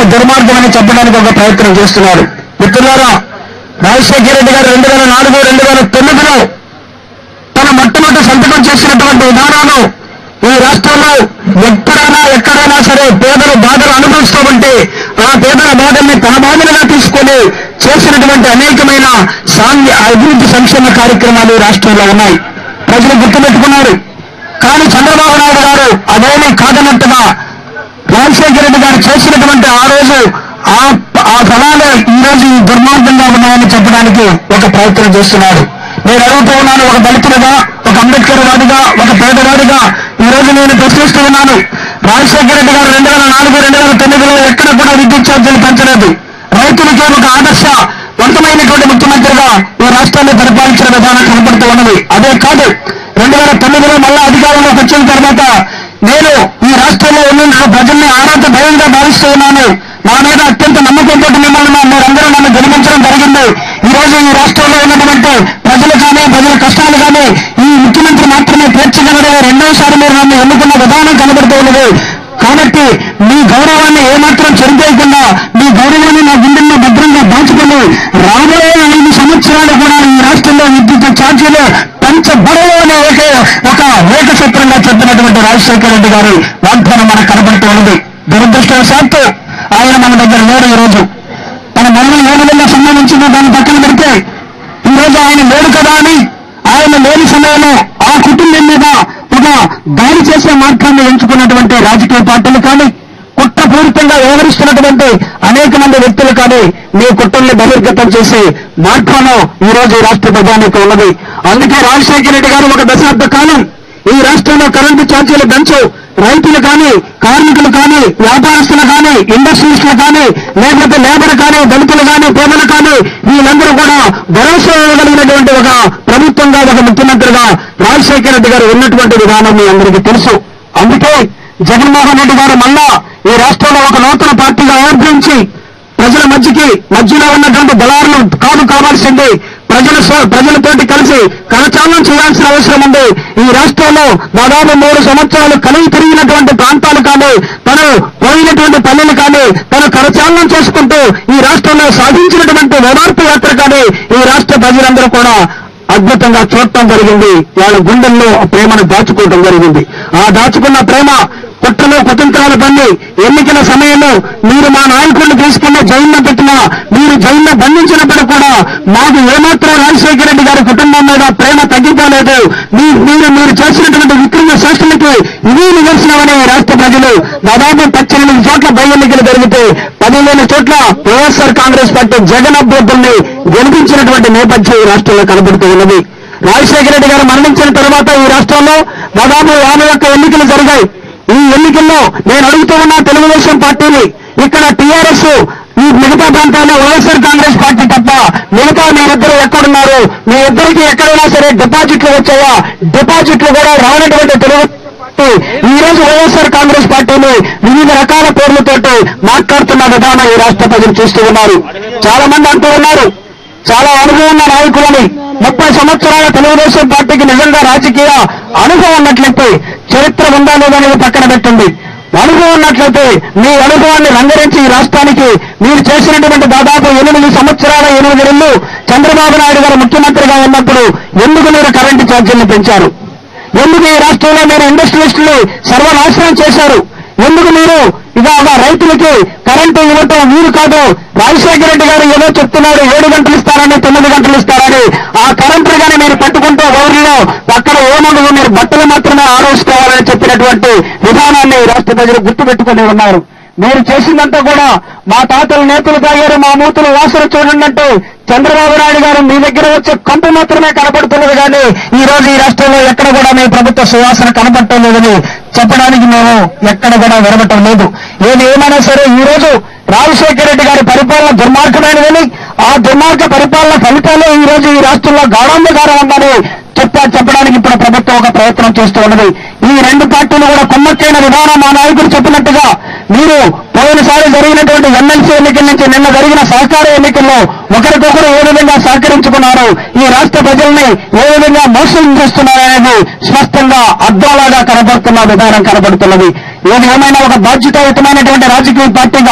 దుర్మార్గం అని చెప్పడానికి ఒక ప్రయత్నం చేస్తున్నారు మిత్రులారా రాజశేఖర రెడ్డి గారు రెండు వేల నాలుగు రెండు వేల తొమ్మిదిలో తన మొట్టమొదటి సంతకం చేసినటువంటి విధానాలు ఈ రాష్ట్రంలో ఎక్కడైనా ఎక్కడైనా సరే పేదలు బాధలు అనుభవిస్తూ ఉంటే ఆ పేదల బాధల్ని తన బాధలుగా తీసుకొని చేసినటువంటి అనేకమైన సాంఘ్య అభివృద్ధి సంక్షేమ కార్యక్రమాలు ఈ రాష్ట్రంలో ఉన్నాయి ప్రజలు గుర్తుపెట్టుకున్నారు కానీ చంద్రబాబు నాయుడు గారు అదేమీ కాదన్నట్టుగా రాజశేఖర రెడ్డి గారు చేసినటువంటి ఆ రోజు ఆ ఆ ఫలాలు ఈ రోజు ఈ దుర్మార్గంగా ఉన్నాయని చెప్పడానికి ఒక ప్రయత్నం చేస్తున్నాడు నేను అడుగుతూ ఉన్నాను ఒక దళితుడిగా ఒక అంబేద్కర్ వాదిగా ఒక పేదవాడిగా ఈ రోజు నేను ప్రశ్నిస్తూ ఉన్నాను రాజశేఖర రెడ్డి గారు రెండు వేల నాలుగు రెండు వేల తొమ్మిదిలో ఎక్కడ కూడా విద్యుత్ ఛార్జీలు పెంచలేదు రైతులకే ఒక ఆదర్శ వంతమైనటువంటి ముఖ్యమంత్రిగా ఈ రాష్ట్రాన్ని పరిపాలించిన విధానం కనపడుతూ ఉన్నది అదే కాదు రెండు వేల తొమ్మిదిలో మళ్ళా అధికారంలోకి వచ్చిన తర్వాత నేను ఈ రాష్ట్రంలో ఉన్న ప్రజల్ని ఆరాధ భయంగా భావిస్తూ ఉన్నాను నా మీద అత్యంత నమ్మకంతో మిమ్మల్ని మా- మీరందరూ నన్ను గెలిపించడం జరిగింది ఈ రోజు ఈ రాష్ట్రంలో ఉన్నటువంటి ప్రజలు కానీ ప్రజల కష్టాలు కానీ ఈ ముఖ్యమంత్రి మాత్రమే తీర్చగలడు రెండోసారి మీరు నన్ను ఎన్నుకున్న విధానం కనబడుతూ ఉన్నది కాబట్టి మీ గౌరవాన్ని ఏమాత్రం చెరిపేయకుండా మీ గౌరవాన్ని నా గుండెల్లో భద్రంగా దాచుకొని రాబోయే ఐదు సంవత్సరాలు కూడా ఈ రాష్ట్రంలో విద్యుత్ ఛార్జీలు పెంచబడవు అనే ఒకే ఒక ఏకసూత్రంగా చెప్పినటువంటి రాజశేఖర రెడ్డి గారి వాగ్దానం మనకు కనబడుతూ ఉన్నది దురదృష్టవశాత్తు ఆయన మన దగ్గర లేడు ఈ రోజు తన మరణం ఏ విధంగా సంబంధించిందో దాన్ని పక్కన పెడితే ఈ రోజు ఆయన లేడు కదా అని ఆయన లేని సమయంలో ఆ కుటుంబం మీద ఒక దాడి చేసే మార్గాన్ని ఎంచుకున్నటువంటి రాజకీయ పార్టీలు కానీ కుట్రపూరితంగా వ్యవహరిస్తున్నటువంటి అనేక మంది వ్యక్తులు కానీ మీ కుట్రల్ని బహిర్గతం చేసే మార్గంలో ఈ రోజు ఈ రాష్ట్ర ప్రజానికి ఉన్నది అందుకే రాజశేఖర రెడ్డి గారు ఒక దశాబ్ద కాలం ఈ రాష్ట్రంలో కరెంటు ఛార్జీలు పెంచు రైతులు కానీ కార్మికులు కానీ వ్యాపారస్తులు కానీ ఇండస్ట్రీస్టులు కానీ లేకపోతే లేబర్ కానీ దళితులు కానీ పేదలు కానీ వీళ్ళందరూ కూడా భరోసా ఇవ్వగలిగినటువంటి ఒక ప్రభుత్వంగా ఒక ముఖ్యమంత్రిగా రాజశేఖర రెడ్డి గారు ఉన్నటువంటి విధానం మీ అందరికీ తెలుసు అందుకే జగన్మోహన్ రెడ్డి గారు మళ్ళా ఈ రాష్ట్రంలో ఒక నూతన పార్టీగా ఆవిర్భవించి ప్రజల మధ్యకి మధ్యలో ఉన్నటువంటి దళారులు కాదు కావాల్సింది ప్రజల స్వ- ప్రజలతోటి కలిసి కరచాలనం చేయాల్సిన అవసరం ఉంది ఈ రాష్ట్రంలో దాదాపు మూడు సంవత్సరాలు కలిగి తిరిగినటువంటి ప్రాంతాలు కానీ తను పోయినటువంటి పల్లెలు కానీ తను కరచాలనం చేసుకుంటూ ఈ రాష్ట్రంలో సాధించినటువంటి ఓదార్పు యాత్ర కానీ ఈ రాష్ట్ర ప్రజలందరూ కూడా అద్భుతంగా చూడటం జరిగింది వాళ్ళ గుండెల్లో ఆ ప్రేమను దాచుకోవడం జరిగింది ఆ దాచుకున్న ప్రేమ కుట్రలో కుతంత్రాలు పన్ని ఎన్నికల సమయంలో మీరు మా నాయకుడిని తీసుకున్న జైల్లో పెట్టినా మీరు జైల్లో బంధించినప్పుడు కూడా మాకు ఏమాత్రం రాజశేఖర రెడ్డి గారి కుటుంబం మీద ప్రేమ తగ్గిపోలేదు మీ- మీరు మీరు చేసినటువంటి విక్రమ శ్రేష్ఠులకి ఇవి నిదర్శనమని ఈ రాష్ట్ర ప్రజలు దాదాపు పద్దెనిమిది చోట్ల బై ఎన్నికలు జరిగితే పదిహేను చోట్ల వైఎస్ఆర్ కాంగ్రెస్ పార్టీ జగన్ అభ్యర్థుల్ని గెలిపించినటువంటి నేపథ్యం ఈ రాష్ట్రంలో కనబడుతూ ఉన్నది రాజశేఖర రెడ్డి గారు మరణించిన తర్వాత ఈ రాష్ట్రంలో దాదాపు యాభై ఒక్క ఎన్నికలు జరిగాయి ఈ ఎన్నికల్లో నేను అడుగుతూ ఉన్న తెలుగుదేశం పార్టీని ఇక్కడ టీఆర్ఎస్ ఈ మిగతా ప్రాంతాల్లో వైఎస్ఆర్ కాంగ్రెస్ పార్టీ తప్ప మిగతా మీరిద్దరు ఎక్కడున్నారు మీ ఇద్దరికి ఎక్కడైనా సరే డిపాజిట్లు వచ్చాయా డిపాజిట్లు కూడా రానటువంటి తెలుగు పార్టీ ఈ రోజు వైఎస్ఆర్ కాంగ్రెస్ పార్టీని వివిధ రకాల పేర్లతోటి మాట్లాడుతున్న విధానం ఈ రాష్ట్ర ప్రజలు చూస్తూ ఉన్నారు చాలా మంది అంటూ ఉన్నారు చాలా అనుభవం ఉన్న నాయకులని ముప్పై సంవత్సరాల తెలుగుదేశం పార్టీకి నిజంగా రాజకీయ అనుభవం ఉన్నట్లయితే చరిత్ర ఉందా లేదనేది పక్కన పెట్టండి అనుభవం ఉన్నట్లయితే మీ అనుభవాన్ని రంగరించి ఈ రాష్ట్రానికి మీరు చేసినటువంటి దాదాపు ఎనిమిది సంవత్సరాల ఎనిమిది నెలలు చంద్రబాబు నాయుడు గారు ముఖ్యమంత్రిగా ఉన్నప్పుడు ఎందుకు మీరు కరెంటు ఛార్జీలు పెంచారు ఎందుకు ఈ రాష్ట్రంలో మీరు ఇండస్ట్రియలిస్టులు సర్వనాశనం చేశారు ఎందుకు మీరు ఇక ఒక రైతులకి కరెంటు ఇవ్వటం వీరు కాదు రాజశేఖర రెడ్డి గారు ఏదో చెప్తున్నాడు ఏడు గంటలు ఇస్తారని తొమ్మిది గంటలు ఇస్తారని ఆ కరెంటు కానీ మీరు పట్టుకుంటే ఊరిలో అక్కడ ఏముండదు మీరు బట్టలు మాత్రమే ఆరోసుకోవాలని చెప్పినటువంటి విధానాన్ని ఈ రాష్ట్ర ప్రజలు గుర్తుపెట్టుకుని ఉన్నారు మీరు చేసిందంతా కూడా మా తాతలు నేతలు తాగారు మా మూతులు వాసన చూడండి అంటే చంద్రబాబు నాయుడు గారు మీ దగ్గర వచ్చే కంపు మాత్రమే కనపడుతున్నది కానీ ఈ రోజు ఈ రాష్ట్రంలో ఎక్కడ కూడా మీ ప్రభుత్వ సువాసన కనపడటం లేదని చెప్పడానికి మేము ఎక్కడ కూడా వినబట్టం లేదు ఏది ఏమైనా సరే ఈ రోజు రాజశేఖర రెడ్డి గారి పరిపాలన దుర్మార్గమైనదని ఆ దుర్మార్గ పరిపాలన ఫలితాలే ఈ రోజు ఈ రాష్ట్రంలో గాఢాంధకారం ఉందని చెప్ప చెప్పడానికి ఇప్పుడు ప్రభుత్వం ఒక ప్రయత్నం చేస్తూ ఉన్నది ఈ రెండు పార్టీలు కూడా కుమ్మక్కైన విధానం మా నాయకుడు చెప్పినట్టుగా మీరు పోయినసారి జరిగినటువంటి ఎమ్మెల్సీ ఎన్నికల నుంచి నిన్న జరిగిన సహకార ఎన్నికల్లో ఒకరికొకరు ఏ విధంగా సహకరించుకున్నారు ఈ రాష్ట్ర ప్రజల్ని ఏ విధంగా మోసం చేస్తున్నారనేది స్పష్టంగా అద్దాలాగా కనబడుతున్న విధానం కనబడుతున్నది ఏది ఏమైనా ఒక బాధ్యతాయుతమైనటువంటి రాజకీయ పార్టీగా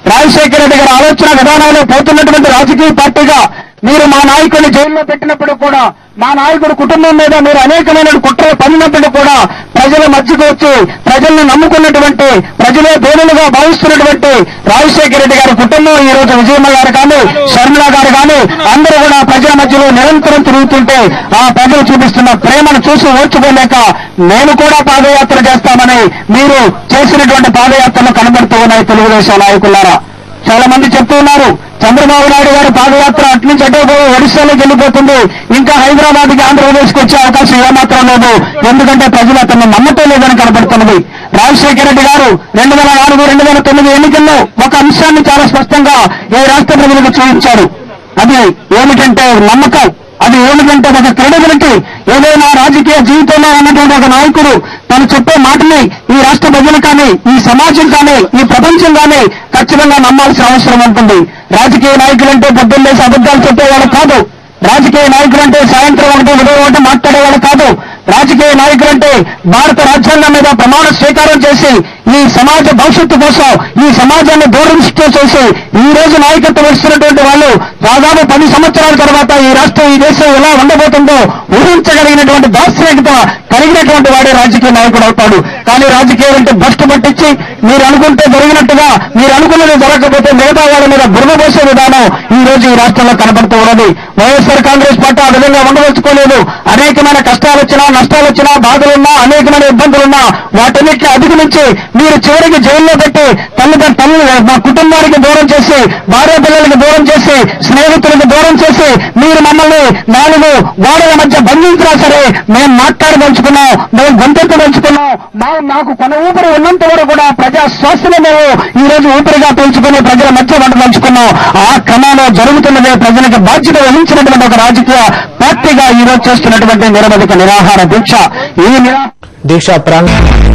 రాజశేఖర రెడ్డి గారి ఆలోచన విధానాలు పోతున్నటువంటి రాజకీయ పార్టీగా మీరు మా నాయకుడిని జైల్లో పెట్టినప్పుడు కూడా మా నాయకుడు కుటుంబం మీద మీరు అనేకమైన కుట్రలు పడినప్పుడు కూడా ప్రజల మధ్యకు వచ్చి ప్రజల్ని నమ్ముకున్నటువంటి ప్రజలే దేవులుగా భావిస్తున్నటువంటి రాజశేఖర రెడ్డి గారి కుటుంబం ఈ రోజు విజయమ్మ గారు కానీ శర్మిల గారు కానీ అందరూ కూడా ప్రజల మధ్యలో నిరంతరం తిరుగుతుంటే ఆ ప్రజలు చూపిస్తున్న ప్రేమను చూసి ఓర్చుకోలేక నేను కూడా పాదయాత్ర చేస్తామని మీరు చేసినటువంటి పాదయాత్రలు కనబడుతూ ఉన్నాయి తెలుగుదేశం నాయకులారా చాలా మంది చెప్తూ ఉన్నారు చంద్రబాబు నాయుడు గారి పాదయాత్ర అటు నుంచి అటే పోయి ఒడిశాలోకి వెళ్ళిపోతుంది ఇంకా హైదరాబాద్ కి ఆంధ్రప్రదేశ్కి వచ్చే అవకాశం ఏమాత్రం లేదు ఎందుకంటే ప్రజలు అతన్ని నమ్మటం లేదని కనబడుతున్నది రాజశేఖర రెడ్డి గారు రెండు వేల నాలుగు రెండు వేల తొమ్మిది ఎన్నికల్లో ఒక అంశాన్ని చాలా స్పష్టంగా ఈ రాష్ట్ర ప్రజలకు చూపించారు అది ఏమిటంటే నమ్మకం అది ఏమిటంటే ఒక క్రెడిబిలిటీ ఏదైనా రాజకీయ జీవితంలో ఉన్నటువంటి ఒక నాయకుడు తను చెప్పే మాటని ఈ రాష్ట్ర ప్రజలు కానీ ఈ సమాజం కానీ ఈ ప్రపంచం కానీ ఖచ్చితంగా నమ్మాల్సిన అవసరం ఉంటుంది రాజకీయ నాయకులంటే పొద్దున్నేసి అబద్ధాలు చెప్పేవాడు కాదు రాజకీయ నాయకులంటే సాయంత్రం ఒకటి ఉదయం ఒకటి మాట్లాడేవాడు కాదు రాజకీయ నాయకులంటే భారత రాజ్యాంగం మీద ప్రమాణ స్వీకారం చేసి ఈ సమాజ భవిష్యత్తు కోసం ఈ సమాజాన్ని దూరదృష్టి చేసి ఈ రోజు నాయకత్వం ఇస్తున్నటువంటి వాళ్ళు దాదాపు పది సంవత్సరాల తర్వాత ఈ రాష్ట్రం ఈ దేశం ఎలా ఉండబోతుందో ఊహించగలిగినటువంటి దార్శనికత కలిగినటువంటి వాడే రాజకీయ నాయకుడు అవుతాడు కానీ రాజకీయం అంటే భ్రష్టు పట్టించి మీరు అనుకుంటే జరిగినట్టుగా మీరు అనుకున్నది జరగకపోతే మిగతా వాళ్ళ మీద బురద పోసే విధానం ఈ రోజు ఈ రాష్ట్రంలో కనబడుతూ ఉన్నది వైఎస్ఆర్ కాంగ్రెస్ పార్టీ ఆ విధంగా ఉండదలుచుకోలేదు అనేకమైన కష్టాలు వచ్చినా నష్టాలు వచ్చినా బాధలున్నా అనేకమైన ఇబ్బందులున్నా వాటన్నిటిని అధిగమించి మీరు చివరికి జైల్లో పెట్టి తల్లిదండ్రులు తల్లి మా కుటుంబానికి దూరం చేసి భార్య పిల్లలకి దూరం చేసి స్నేహితులకు దూరం చేసి మీరు మమ్మల్ని నాలుగు గోడల మధ్య బంధించినా సరే మేము మాట్లాడదలుచుకున్నాం మేము గొంతెత్తదలుచుకున్నాం మా మాకు కొన ఊపిరి ఉన్నంత వరకు కూడా ప్రజా శ్వాసను మేము ఈ రోజు ఊపిరిగా పీల్చుకుని ప్రజల మధ్య వండదలుచుకున్నాం ఆ క్రమంలో జరుగుతున్నదే ప్రజలకు బాధ్యత వహించినటువంటి ఒక రాజకీయ పార్టీగా ఈ రోజు చేస్తున్నటువంటి నిరవధిక నిరాహార దీక్ష ఈ నిరా దీక్ష ప్రాంగ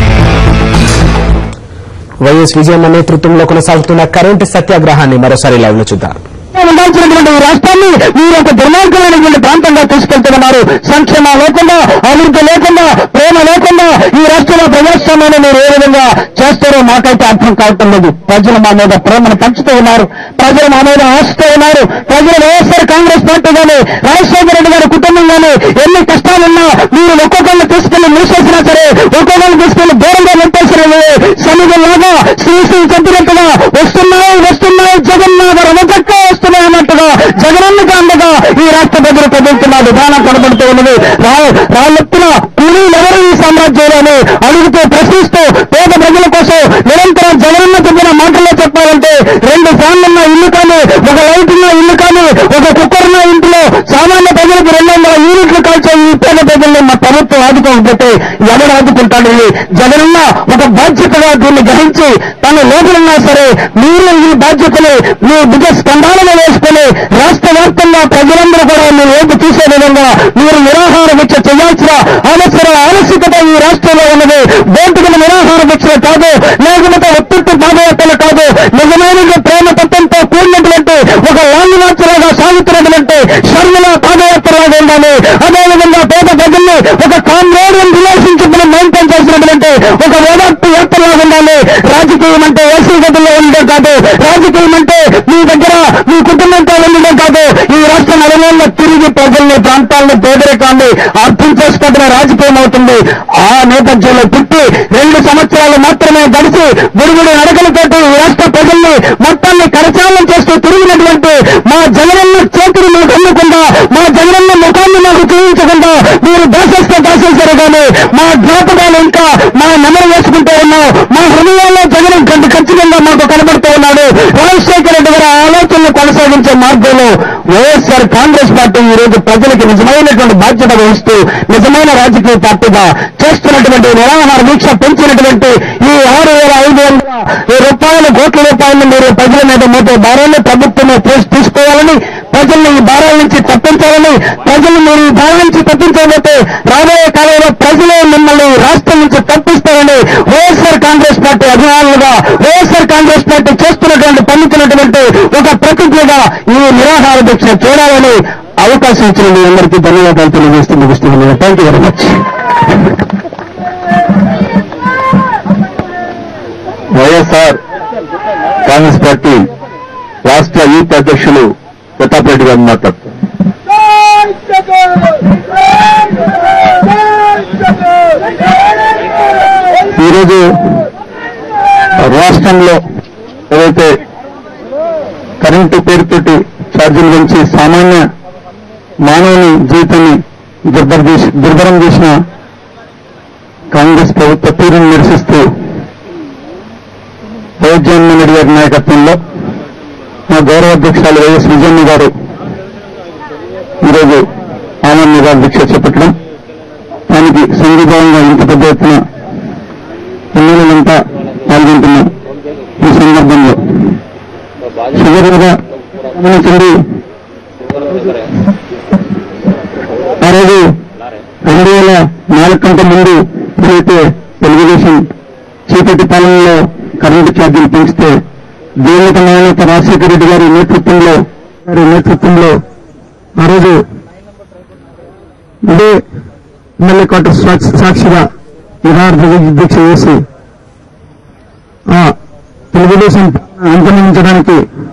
వైఎస్ విజయమ్మ నేతృత్వంలో కొనసాగుతున్న కరెంటు సత్యాగ్రహాన్ని మరోసారి లైవ్ లో చూద్దాం ఉండాల్సినటువంటి ఈ రాష్ట్రాన్ని మీరు ఒక దుర్మార్గమైనటువంటి ప్రాంతంగా తీసుకెళ్తున్నారు సంక్షేమం లేకుండా అభివృద్ధి లేకుండా ప్రేమ లేకుండా ఈ రాష్ట్రంలో ప్రజాస్వామ్యాన్ని మీరు ఏ విధంగా చేస్తారో మాకైతే అర్థం కావటం లేదు ప్రజలు మా మీద ప్రేమను పంచుతూ ఉన్నారు ప్రజలు మా మీద ఆశతో ఉన్నారు ప్రజలు వైఎస్ఆర్ కాంగ్రెస్ పార్టీ కానీ రాజశేఖర రెడ్డి గారి కుటుంబం కానీ ఎన్ని కష్టాలున్నా మీరు ఒక్కొక్కరిని తీసుకెళ్లి మూసేసినా సరే ఒక్కొక్కరిని తీసుకెళ్లి దూరంగా నెట్టేసిన సమిధలాగా శ్రీ శ్రీ చెప్పినట్టుగా వస్తున్నాయి వస్తున్నాయి జగన్నాథ రమచక్క వస్తున్నాయి అన్నట్టుగా జగనన్నకు అందగా ఈ రాష్ట్ర ప్రజలు కదులుతున్న విధానం కనబడుతూ ఉన్నది రా- రాళ్ళెత్తున కూలీలెవరు ఈ సామ్రాజ్యంలోని అడుగుతూ ప్రశ్నిస్తూ పేద ప్రజల కోసం నిరంతరం జగనన్న చెప్పిన మాటల్లో చెప్పాలంటే రెండు ఫ్యాన్లున్న ఇల్లు కానీ ఒక లైట్ ఉన్న ఇల్లు కానీ ఒక కుక్కర్ ఉన్న ఇంట్లో సామాన్య ప్రజలకు రెండు వందల యూనిట్లు కాల్చే ఈ పేద ప్రజల్ని మా ప్రభుత్వం ఆదుకోకపోతే ఎవరు ఆదుకుంటాడు ఇది జగనన్న ఒక బాధ్యతగా దీన్ని గ్రహించి తన లోపలున్నా సరే మీరు ఈ బాధ్యతని మీ భుజ స్కంధాలను వేసుకుని రాష్ట్ర వ్యాప్తంగా ప్రజలందరూ కూడా మీరు ఏది చూసే విధంగా మీరు నిరాహార దీక్ష చేయాల్సిన అవసర ఆవశ్యకత ఈ రాష్ట్రంలో ఉన్నది బోటుకుల నిరాహార దీక్ష కాదు లేకపోతే ఒత్తిడి పాదయాత్రలు కాదు నిజమైన ప్రేమ తత్వంతో కూడినటువంటి ఒక లాంగ్ మార్చ్ లాగా సాగుతున్నటువంటి షర్మిల పాదయాత్రలాగా ఉండాలి అదేవిధంగా పేద ప్రజల్ని ఒక కామ్రేడియన్ రిలేషన్షిప్ ని మెయింటైన్ చేసినటువంటి ఒక ఓదార్పు యాత్రలాగా ఉండాలి రాజకీయం అంటే ఏసీ గదుల్లో ఉండడం కాదు రాజకీయం అంటే మీ దగ్గర మీ కుటుంబంతో ఉండడం కాదు ఈ రాష్ట్ర నలుమూలలో తిరిగి ప్రజల్ని ప్రాంతాలను పేదరికాన్ని అర్థం చేసుకోవడం రాజకీయం అవుతుంది ఆ నేపథ్యంలో పుట్టి రెండు సంవత్సరాలు మాత్రమే గడిచి బురుగుడు నడకలతోటి ఈ రాష్ట్ర ప్రజల్ని మొత్తాన్ని కరచాలం చేస్తూ తిరిగినటువంటి మా జగనన్న చేతులు మాకు అమ్మకుండా మా జగనన్న ముఖాన్ని మాకు చూపించకుండా మీరు దాసేస్తే దాసేశారు కానీ మా జ్ఞాపకాలు ఇంకా మా నెమరు వేసుకుంటూ ఉన్నాం మా హృదయాల్లో జగన్ గంట ఖచ్చితంగా మాకు కనబడుతూ ఉన్నాడు రాజశేఖర రెడ్డి గారి ఆలోచనలు కొనసాగించే మార్గంలో వైఎస్ఆర్ కాంగ్రెస్ పార్టీ ఈ రోజు ప్రజలకు నిజమైనటువంటి బాధ్యత వహిస్తూ నిజమైన రాజకీయ పార్టీగా చేస్తున్నటువంటి నిరాహార దీక్ష పెంచినటువంటి ఈ ఆరు వేల ఐదు వందల రూపాయల కోట్ల రూపాయలను మీరు ప్రజల మీద మోపే భారాన్ని ప్రభుత్వమే తీసు- తీసుకోవాలని ప్రజల్ని ఈ భారాల నుంచి తప్పించాలని ప్రజలు మీరు ఈ భారం నుంచి తప్పించకపోతే రాబోయే కాలంలో ప్రజలే మిమ్మల్ని రాష్ట్రం నుంచి తప్పిస్తారని వైఎస్ఆర్ కాంగ్రెస్ పార్టీ అభిమానులుగా వైఎస్ఆర్ కాంగ్రెస్ పార్టీ చేస్తున్నటువంటి పన్నుతున్నటువంటి ఒక ప్రతిజ్ఞగా ఈ నిరాహార దీక్ష చూడాలని అవకాశం ఇచ్చిన మీ అందరికీ ధన్యవాదాలు తెలియజేస్తూ ముగిస్తున్నాను thank you very much YSR Congress party రాష్ట్ర యూత్ అధ్యక్షులు ప్రతాప్ రెడ్డి గారు మాట్లాడుతారు ఈరోజు రాష్ట్రంలో ఏదైతే కరెంటు పేరుతోటి ఛార్జీలు పెంచి సామాన్య మానవుని జీవితాన్ని దుర్భర చేసి దుర్భరం చేసిన కాంగ్రెస్ ప్రభుత్వ తీరును నిరసిస్తూ వైఎస్ జగన్మోహన్ రెడ్డి గారి నాయకత్వంలో మా గౌరవ అధ్యక్షులు వైఎస్ విజయమ్మ గారు ఈరోజు ఆమరణ నిరాహార దీక్ష చేపట్టడం దానికి సంఘీభావంగా ఇంత పెద్ద ఎత్తున ఎమ్మెల్యేలంతా పాల్గొంటున్నాం ఈ సందర్భంలో సుదీర్ఘంగా గమనించండి ఆ రోజు రెండు వేల నాలుగు కంటే ముందు ఏదైతే తెలుగుదేశం చీకటి పాలనలో కరెంటు ఛార్జీలు పెంచితే దీనిక నాయనత రాజశేఖర రెడ్డి గారి నేతృత్వంలో గారి నేతృత్వంలో ఆ రోజు ఇదే ఎమ్మెల్యే క్వార్టర్ సాక్షి- సాక్షిగా నిరార్థ దీక్ష చేసి ఆ తెలుగుదేశం అంతరించడానికి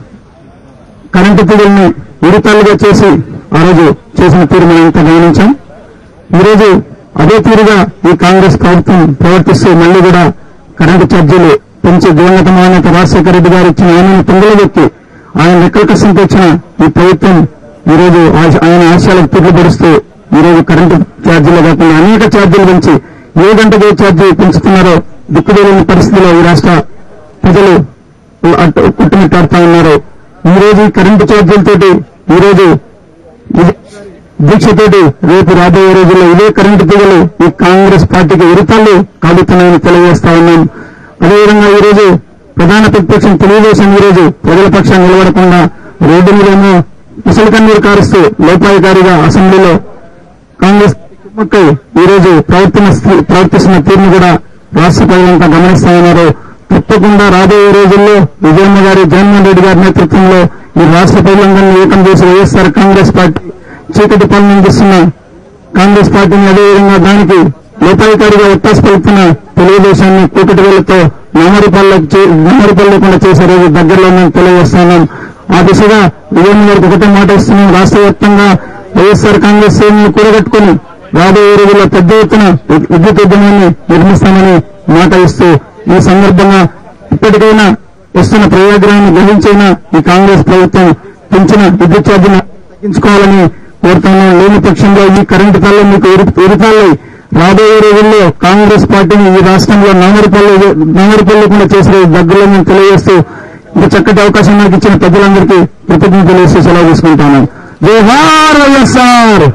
కరెంటు తీగల్ని ఉరితాలుగా చేసి ఆ రోజు చేసిన తీరు మనం ఇంత గమనించాం ఈరోజు అదే తీరుగా ఈ కాంగ్రెస్ ప్రభుత్వం ప్రవర్తిస్తూ మళ్ళీ కూడా కరెంటు ఛార్జీలు పెంచి దివంగత మాన్యత రాజశేఖర రెడ్డి గారు ఇచ్చిన ఆయన పొందలబెట్టి ఆయన లెక్కల కష్టం తెచ్చిన ఈ ప్రభుత్వం ఈరోజు ఆశ- ఆయన ఆశయాలకు తిరుగుబడుస్తూ ఈరోజు కరెంటు ఛార్జీలు కాకుండా అనేక ఛార్జీలు పెంచి ఏ గంటకు ఏ ఛార్జీ పెంచుతున్నారో దిక్కుదేలేని పరిస్థితిలో ఈ రాష్ట్ర ప్రజలు అటు కుట్టుమిట్టాడుతా ఉన్నారు ఈ రోజు ఈ కరెంటు ఛార్జీలతోటి ఈ రోజు ఇది దీక్షతోటి రేపు రాబోయే రోజుల్లో ఇదే కరెంటు తీగలు ఈ కాంగ్రెస్ పార్టీకి ఉరితాళ్ళు కాగుతున్నాయని తెలియజేస్తా ఉన్నాం అదేవిధంగా ఈ రోజు ప్రధాన ప్రతిపక్షం తెలుగుదేశం ఈ రోజు ప్రజల పక్షాన్ని నిలబడకుండా రోడ్డు మీదేమో ముసలి కన్నీరు కారుస్తూ లోపాయికారిగా అసెంబ్లీలో కాంగ్రెస్ కుమ్మక్కై ఈ రోజు ప్రవర్తన ప్రవర్తిస్తున్న తీరును కూడా రాష్ట్ర ప్రజలంతా గమనిస్తా ఉన్నారు తప్పకుండా రాబోయే రోజుల్లో విజయమ్మ గారి జగన్మోహన్ రెడ్డి గారి నేతృత్వంలో ఈ రాష్ట్ర ప్రజలందరినీ ఏకం చేసి వైఎస్ఆర్ కాంగ్రెస్ పార్టీ చీకటి పాలన అందిస్తున్న కాంగ్రెస్ పార్టీని అదేవిధంగా దానికి లోపాయికారిగా ఒత్తాసు పలుకుతున్న తెలుగుదేశాన్ని కూకటి వేళ్లతో నామరిపల్లకు నామరిపల్లి లేకుండా చేసే రోజు దగ్గరలో మేము తెలియజేస్తున్నాం ఆ దిశగా విజయమ్మ గారికి ఒకటే మాట ఇస్తున్నాం రాష్ట్ర వ్యాప్తంగా వైఎస్ఆర్ కాంగ్రెస్ శ్రేణులను కూడగట్టుకుని రాబోయే రోజుల్లో పెద్ద ఎత్తున విద్యుత్ ఉద్యమాన్ని నిర్మిస్తామని మాట ఇస్తూ ఈ సందర్భంగా ఇప్పటికైనా వస్తున్న ప్రయోజనాన్ని గ్రహించైన ఈ కాంగ్రెస్ ప్రభుత్వం పెంచిన విద్యుత్ ఛార్జీని తగ్గించుకోవాలని కోరుతున్నాం లేని పక్షంలో ఈ కరెంటు తల్లి మీకు ఉరితాళ్ళై రాబోయే రోజుల్లో కాంగ్రెస్ పార్టీని ఈ రాష్ట్రంలో నామరిపల్లి నామరిపల్లి కూడా చేసే దగ్గరలో మేము తెలియజేస్తూ ఇంత చక్కటి అవకాశం నాకు ఇచ్చిన పెద్దలందరికీ కృతజ్ఞతలు తెలియజేస్తూ సెలవు తీసుకుంటాను జోహార్ వైఎస్ఆర్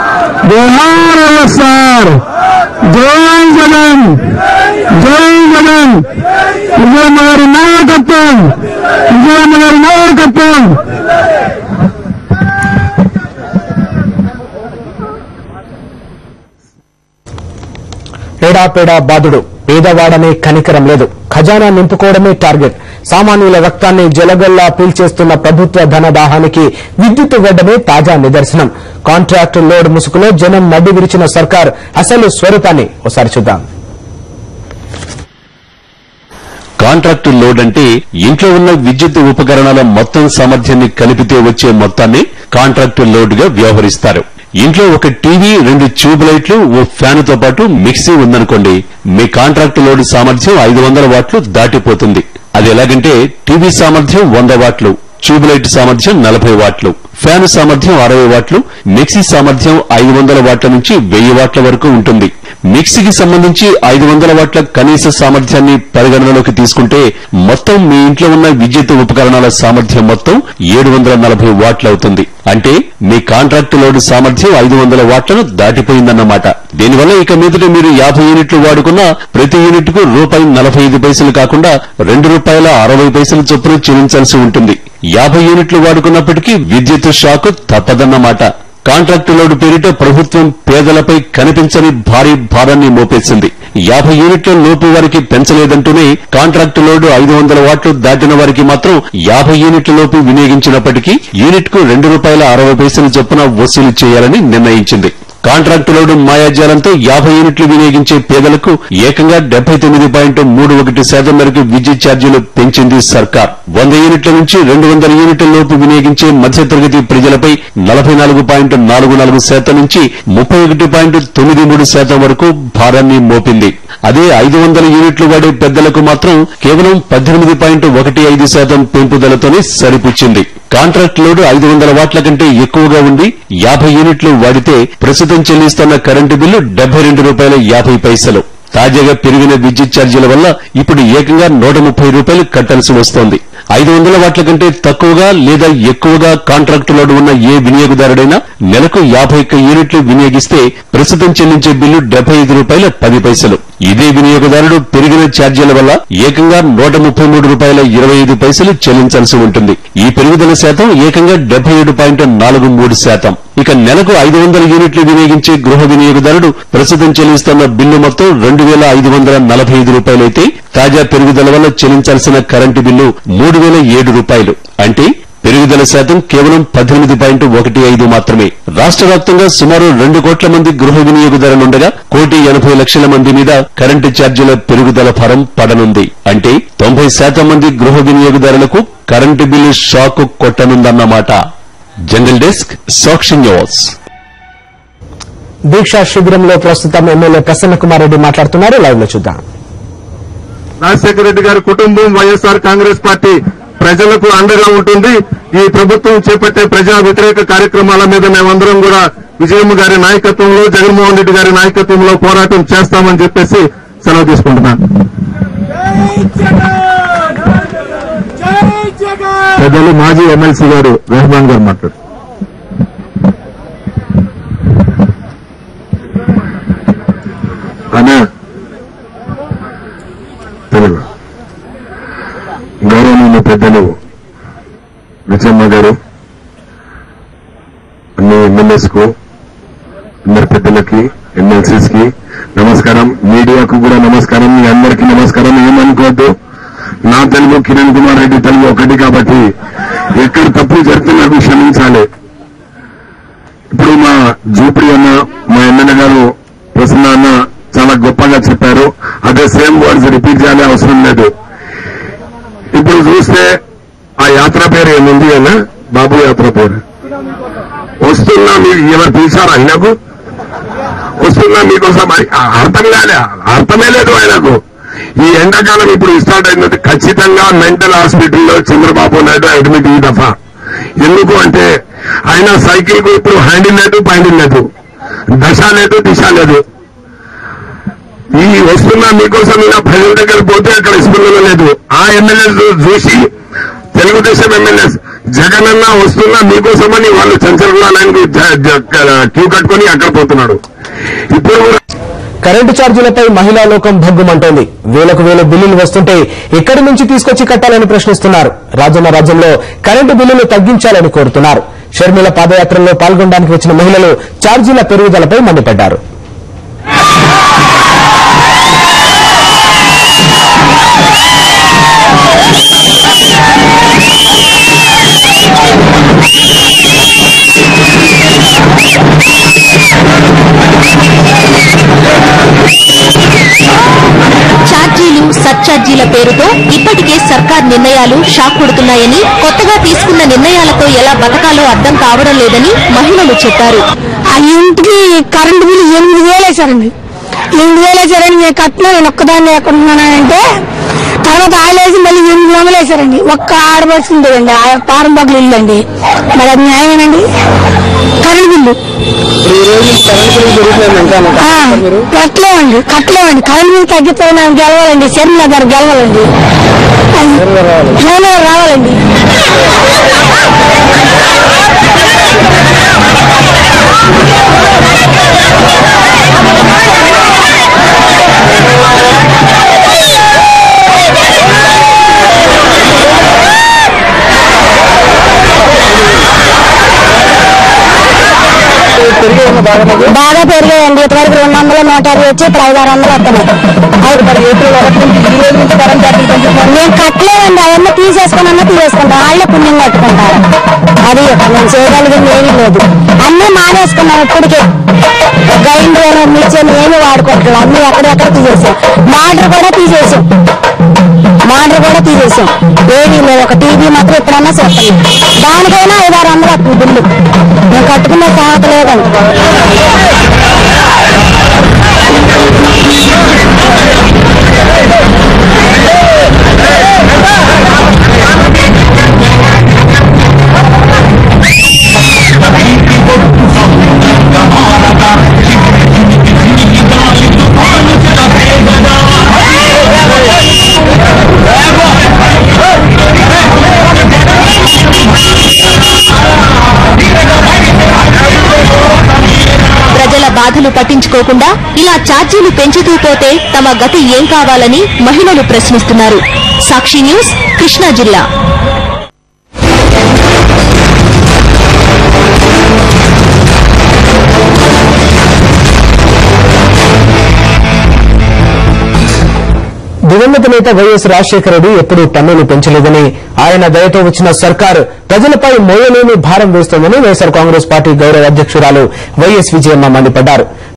జోహార్ వైఎస్ఆర్ జై జగన్ జై జగన్ విజయమ్మ గారి నాయకత్వం విజయమ్మ గారి నాయకత్వం పేడా బాధుడు పేదవాడనే కనికరం లేదు ఖజానా నింపుకోవడమే టార్గెట్ సామాన్యుల రక్తాన్ని జలగల్లా పీల్చేస్తున్న ప్రభుత్వ ధనదాహానికి విద్యుత్ వెడ్డమే తాజా నిదర్శనం కాంట్రాక్టు లోడ్ ముసుగులో జనం మడ్డి విరిచిన సర్కార్ అసలు స్వరూపాన్ని ఒకసారి చూద్దాం కాంట్రాక్టు లోడ్ అంటే ఇంట్లో ఉన్న విద్యుత్ ఉపకరణాల మొత్తం సామర్థ్యాన్ని కలిపితే వచ్చే మొత్తాన్ని కాంట్రాక్టు లోడ్ గా వ్యవహరిస్తారు ఇంట్లో ఒక టీవీ రెండు ట్యూబ్ లైట్లు ఓ ఫ్యాన్ తో పాటు మిక్సీ ఉందనుకోండి మీ కాంట్రాక్టు లోడ్ సామర్థ్యం ఐదు వందల వాట్లు దాటిపోతుంది అది ఎలాగంటే టీవీ సామర్థ్యం వంద వాట్లు ట్యూబ్ లైట్ సామర్థ్యం నలభై వాట్లు ఫ్యాన్ సామర్థ్యం అరవై వాట్లు మిక్సీ సామర్థ్యం ఐదు వందల వాట్ల నుంచి వెయ్యి వాట్ల వరకు ఉంటుంది మిక్సీకి సంబంధించి ఐదు వందల వాట్ల కనీస సామర్థ్యాన్ని పరిగణనలోకి తీసుకుంటే మొత్తం మీ ఇంట్లో ఉన్న విద్యుత్ ఉపకరణాల సామర్థ్యం మొత్తం ఏడు వందల నలభై వాట్లు అవుతుంది అంటే మీ కాంట్రాక్టు లోడ్ సామర్థ్యం ఐదు వందల వాట్లను దాటిపోయిందన్నమాట దీనివల్ల ఇక మీదట మీరు యాభై యూనిట్లు వాడుకున్నా ప్రతి యూనిట్ కు రూపాయి నలభై ఐదు పైసలు కాకుండా రెండు రూపాయల అరవై పైసల చొప్పున చెల్లించాల్సి ఉంటుంది యాభై యూనిట్లు వాడుకున్నప్పటికీ విద్యుత్ షాకు తప్పదన్నమాట కాంట్రాక్టు లోడు పేరిట ప్రభుత్వం పేదలపై కనిపించని భారీ భారాన్ని మోపేసింది యాభై యూనిట్ల లోపు వారికి పెంచలేదంటూనే కాంట్రాక్టు లోడు ఐదు వందల వాట్లు దాటిన వారికి మాత్రం యాభై యూనిట్ల లోపు వినియోగించినప్పటికీ యూనిట్ కు రెండు రూపాయల అరవై పైసలు చొప్పున వసూలు చేయాలని నిర్ణయించింది కాంట్రాక్టు లోడు మాయాజాలంతో యాభై యూనిట్లు వినియోగించే పేదలకు ఏకంగా డెబ్బై తొమ్మిది పాయింట్ మూడు ఒకటి శాతం మేరకు విద్యుత్ ఛార్జీలు పెంచింది సర్కార్ వంద యూనిట్ల నుంచి రెండు వందల యూనిట్ల లోపు వినియోగించే మధ్యతరగతి ప్రజలపై నలభై నాలుగు పాయింట్ నాలుగు నాలుగు శాతం నుంచి ముప్పై ఒకటి పాయింట్ తొమ్మిది మూడు శాతం వరకు భారాన్ని మోపింది అదే ఐదు వందల యూనిట్లు వాడే పెద్దలకు మాత్రం కేవలం పద్దెనిమిది పాయింట్ ఒకటి ఐదు శాతం పెంపుదలతోనే సరిపుచ్చింది కాంట్రాక్ట్ లోడ్ ఐదు వందల వాట్ల కంటే ఎక్కువగా ఉండి యాభై యూనిట్లు వాడితే ప్రస్తుతం చెల్లిస్తున్న కరెంటు బిల్లు డెబ్బై రెండు రూపాయల యాభై పైసలు తాజాగా పెరిగిన విద్యుత్ ఛార్జీల వల్ల ఇప్పుడు ఏకంగా నూట ముప్పై రూపాయలు కట్టాల్సి వస్తోంది ఐదు వందల వాట్ల కంటే తక్కువగా లేదా ఎక్కువగా కాంట్రాక్టు లోడ్ ఉన్న ఏ వినియోగదారుడైనా నెలకు యాభై ఒక్క యూనిట్లు వినియోగిస్తే ప్రస్తుతం చెల్లించే బిల్లు డెబ్బై ఐదు రూపాయల పది పైసలు ఇదే వినియోగదారుడు పెరిగిన ఛార్జీల వల్ల ఏకంగా నూట ముప్పై మూడు రూపాయల ఇరవై ఐదు పైసలు చెల్లించాల్సి ఉంటుంది ఈ పెరుగుదల శాతం ఏకంగా డెబ్బై ఏడు పాయింట్ నాలుగు మూడు శాతం ఇక నెలకు ఐదు వందల యూనిట్లు వినియోగించే గృహ వినియోగదారుడు ప్రస్తుతం చెల్లిస్తున్న బిల్లు మొత్తం రెండు వేల ఐదు వందల నలభై ఐదు రూపాయలైతే తాజా పెరుగుదల వల్ల చెల్లించాల్సిన కరెంటు బిల్లు మూడు వేల ఏడు రూపాయలు అంటే పెరుగుదల శాతం కేవలం పద్దెనిమిది పాయింట్ ఒకటి ఐదు మాత్రమే రాష్ట్ర వ్యాప్తంగా సుమారు రెండు కోట్ల మంది గృహ వినియోగదారులుండగా కోటి ఎనభై లక్షల మంది మీద కరెంటు ఛార్జీల పెరుగుదల భారం పడనుంది అంటే తొంభై శాతం మంది గృహ వినియోగదారులకు కరెంటు బిల్లు షాక్ కొట్టనుందన్నమాట జనరల్ డెస్క్ సాక్షి న్యూస్ దీక్షా శిబిరంలో ప్రస్తుతం ఎమ్మెల్యే ప్రసన్న కుమార్ రెడ్డి మాట్లాడుతున్నారు లైవ్ లో చూద్దాం రాజశేఖర రెడ్డి గారి కుటుంబం వైఎస్ఆర్ కాంగ్రెస్ పార్టీ ప్రజలకు అండగా ఉంటుంది ఈ ప్రభుత్వం చేపట్టే ప్రజా వ్యతిరేక కార్యక్రమాల మీద మేమందరం కూడా విజయమ్మ గారి నాయకత్వంలో జగన్మోహన్ రెడ్డి గారి నాయకత్వంలో పోరాటం చేస్తామని చెప్పేసి సెలవు తీసుకుంటున్నాను పెద్దలు మాజీ ఎమ్మెల్సీ గారు రెహమాన్ గారు మాట్లాడు అనే తెలుగు గౌరవనీయ పెద్దలు విజయమ్మ గారు అన్ని ఎమ్మెల్యేస్ కు అందరి పెద్దలకి ఎమ్మెల్సీస్ కి నమస్కారం మీడియాకు కూడా నమస్కారం మీ అందరికీ నమస్కారం ఏమనుకోవద్దు నా తెలుగు కిరణ్ కుమార్ రెడ్డి తెలుగు ఒకటి కాబట్టి ఎక్కడ తప్పు జరిగితే నాకు క్షమించాలి ఇప్పుడు మా జూపిడి అన్న మా ఎమ్మెల్యే గారు ప్రసన్న అన్న చాలా గొప్పగా చెప్పారు అదే సేమ్ వర్డ్స్ రిపీట్ చేయాలి అవసరం లేదు ఇప్పుడు చూస్తే ఆ యాత్ర పేరు ఏముంది అన్న బాబు యాత్ర పేరు వస్తున్నా మీరు ఎవరు పిలిచారు ఆయనకు వస్తున్నా మీకోసం అని- ఆ అర్థం కాలే అర్థమే లేదు ఆయనకు ఈ ఎండాకాలం ఇప్పుడు స్టార్ట్ అయినది ఖచ్చితంగా మెంటల్ హాస్పిటల్లో చంద్రబాబు నాయుడు అడ్మిట్ ఈ దఫా ఎందుకు అంటే ఆయన సైకిల్ కు ఇప్పుడు హ్యాండిల్ లేదు పైండిల్ లేదు దశ లేదు దిశ లేదు ఈ వస్తున్నా మీకోసం ఇలా ప్రజల దగ్గర పోతే అక్కడ స్పందన లేదు ఆ ఎమ్మెల్యే చూసి తెలుగుదేశం ఎమ్మెల్యేస్ జగన్ అన్న వస్తున్నా మీకోసమని వాళ్ళు చంచలరావు లైన్ క్యూ కట్టుకొని అక్కడ పోతున్నాడు ఇప్పుడు కూడా కరెంటు ఛార్జీలపై మహిళా లోకం భగ్గుమంటోంది వేలకు వేల బిల్లులు వస్తుంటే ఎక్కడి నుంచి తీసుకొచ్చి కట్టాలని ప్రశ్నిస్తున్నారు రాజన్న రాజ్యంలో కరెంటు బిల్లులు తగ్గించాలని కోరుతున్నారు షర్మిల పాదయాత్రలో పాల్గొనడానికి వచ్చిన మహిళలు ఛార్జీల పెరుగుదలపై మండిపడ్డారు ఛార్జీలు సర్ఛార్జీల పేరుతో ఇప్పటికే సర్కార్ నిర్ణయాలు షాక్ కొడుతున్నాయని కొత్తగా తీసుకున్న నిర్ణయాలతో ఎలా బతకాలో అర్థం కావడం లేదని మహిళలు చెప్పారు ఆ ఇంటికి కరెంటు బిల్లు ఎనిమిది వేలు వేశారండి ఎనిమిది వేలు వేశారని నేను కట్టినా నేను ఒక్కదాన్ని ఎక్కడున్నానంటే తర్వాత ఆయన వేసి మళ్ళీ ఎనిమిది వందలు వేశారండి ఒక్క ఆడబడుచు ఉండేదండి ఆ పారంబాకులు ఇల్లు అండి మరి అది న్యాయమేనండి కరెంటు బిల్లు ఆ, కట్టలేమండి కట్టలేమండి కరెంటు బిల్లు తగ్గితే నాకు గెలవాలండి శర్మిల గారు గెలవాలండి శర్మిల గారు రావాలండి బాగా పెరిగాయండి ఇటువరకు రెండు వందలు నూట యాభై వచ్చి ఇప్పుడు ఐదు ఆరు వందలు వస్తున్నాయి మేము కట్టలేదండి అవన్నీ తీసేసుకున్నా తీసేసుకుంటాం వాళ్ళే పుణ్యం కట్టుకుంటారు అది మేము చేయగలిగింది ఏమీ లేదు అన్ని మానేసుకున్నాం ఇప్పటికే గ్రైండర్ మిక్సర్ ఏమీ వాడుకోవట్లేదు అన్ని ఎక్కడెక్కడ తీసేసాం మోటార్ కూడా తీసేసాం మోటార్ కూడా తీసేసాం ఏమీ లేదు ఒక టీవీ మాత్రం ఎప్పుడన్నా చేస్తాం దానికైనా ఐదారు వందలు వస్తుంది బిల్లు మేము కట్టుకునే తాత లేదండి ప్రజల బాధలు పట్టించుకోకుండా ఇలా ఛార్జీలు పెంచుతూ పోతే తమ గతి ఏం కావాలని మహిళలు ప్రశ్నిస్తున్నారు సాక్షి న్యూస్ కృష్ణా జిల్లా దివంగత నేత వైఎస్ రాజశేఖర రెడ్డి ఎప్పుడూ పన్నులు పెంచలేదని ఆయన దయతో వచ్చిన సర్కారు ప్రజలపై మోయలేని భారం వేస్తోందని వైఎస్ఆర్ కాంగ్రెస్ పార్టీ గౌరవ అధ్యక్షురాలు వైఎస్ విజయమ్మ మండిపడ్డారు